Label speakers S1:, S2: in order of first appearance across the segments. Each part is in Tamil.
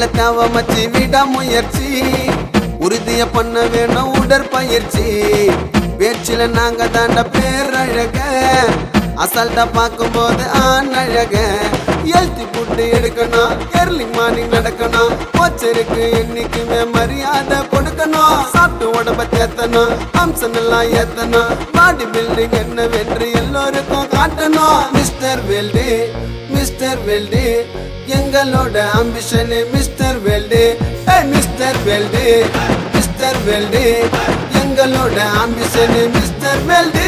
S1: லைஃப்ல தேவை மச்சி விடா முயற்சி உறுதிய பண்ண வேணும் உடற்பயிற்சி பேச்சில நாங்க தாண்ட பேரழக அசால்ட்டா பார்க்கும்போது ஆண் அழக ஹெல்த்தி ஃபுட்டு எடுக்கணும் ஏர்லி மார்னிங் நடக்கணும் கோச்சருக்கு என்னைக்குமே மரியாதை கொடுக்கணும் சாப்பிட்டு உடம்ப தேத்தணும் அம்சம் எல்லாம் ஏத்தணும் பாடி பில்டிங் என்னவென்று எல்லோருக்கும் காட்டணும் மிஸ்டர் வெல்டி மிஸ்டர் வெல்டி எங்களோட ambition mister world mister world mister world எங்களோட ambition mister world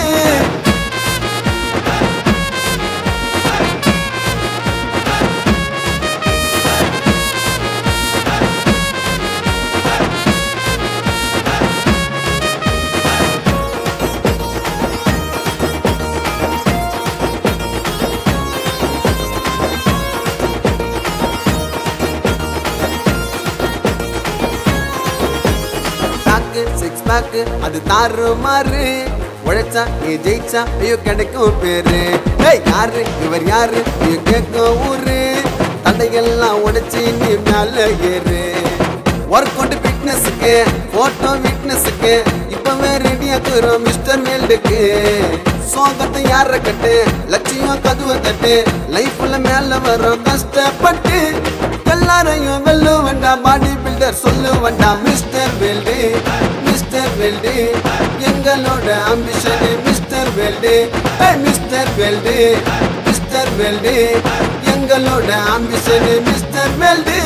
S1: pack six pack அது தாறு மாறு உழைச்சா நீ ஜெயிச்சா ஐயோ கிடைக்கும் பேரு ஏய் யாரு இவர் யாரு நீ கேட்கும் ஊரு தடையெல்லாம் உடைச்சி நீ மேல ஏறு ஒர்க் அவுட் ஃபிட்னஸுக்கு போட்டோ விட்னஸுக்கு இப்பவே ரெடியாக்குறோம் மிஸ்டர் வேல்டுக்கு சோகத்தை யார கட்டு லட்சியம் கதுவை தட்டு லைஃப்ல மேல வரும் கஷ்டப்பட்டு எல்லாரையும் வெல்லு வேண்டாம் பாடி பில்டர் சொல்லு வேண்டாம் மிஸ்டர் வெல்டு மிஸ்டர் வெல்டு எங்களோட ambition mister world mister world mister world எங்களோட அம்பிஷன் மிஸ்டர் வெல்டு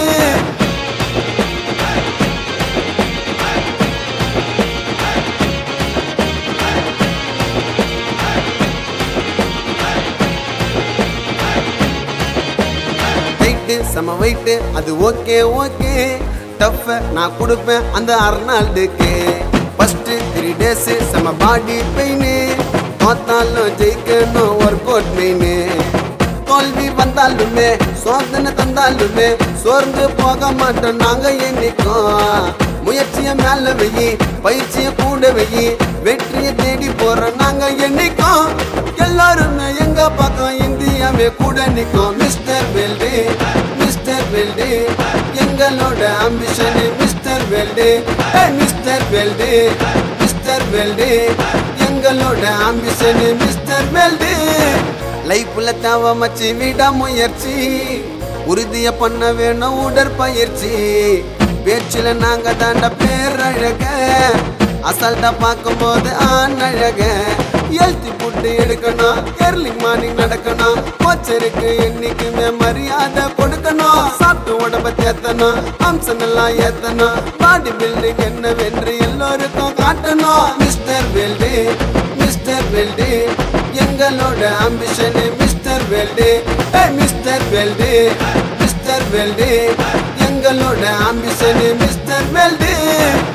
S1: வெயிட்டு செம வெயிட்டு அது ஓகே ஓகே டஃப் நான் கொடுப்பேன் அந்த அர்னால்டுக்கு ஃபர்ஸ்ட் த்ரீ டேஸ் செம பாடி பெயின் தோத்தாலும் ஜெயிக்கணும் ஒர்க் அவுட் மெயின் தோல்வி வந்தாலுமே சோதனை தந்தாலுமே சோர்ந்து போக மாட்டோம் நாங்க என்னைக்கும் முயற்சிய மேல வெயி பயிற்சிய கூட வெயி வெற்றியை தேடி போறோம் நாங்க என்னைக்கும் எல்லாருமே எங்க பக்கம் இந்தியாவே கூட நிற்கும் மிஸ்டர் வெல்டு மிஸ்டர் வெல்டு எங்களோட ambition mister world mister world mister world எங்களோட அம்பிஷன் மிஸ்டர் வெல்டு லைஃப்ல தேவை மச்சி விடா முயற்சி உறுதிய பண்ண வேணும் உடற்பயிற்சி பேச்சில நாங்க தாண்ட பேரழக அசால்ட்டா பார்க்கும்போது ஆண் அழக ஹெல்த்தி ஃபுட்டு எடுக்கணும் ஏர்லி மார்னிங் நடக்கணும் கோச்சருக்கு என்னைக்குமே மரியாதை கொடுக்கணும் சாப்பிட்டு உடம்ப தேத்தணும் அம்சம் எல்லாம் ஏத்தணும் பாடி பில்டிங் என்னவென்று எல்லோருக்கும் காட்டணும் மிஸ்டர் வெல்டு மிஸ்டர் வெல்டு எங்களோட ambition mister world mister world mister world எங்களோட அம்பிஷன் மிஸ்டர் வெல்டு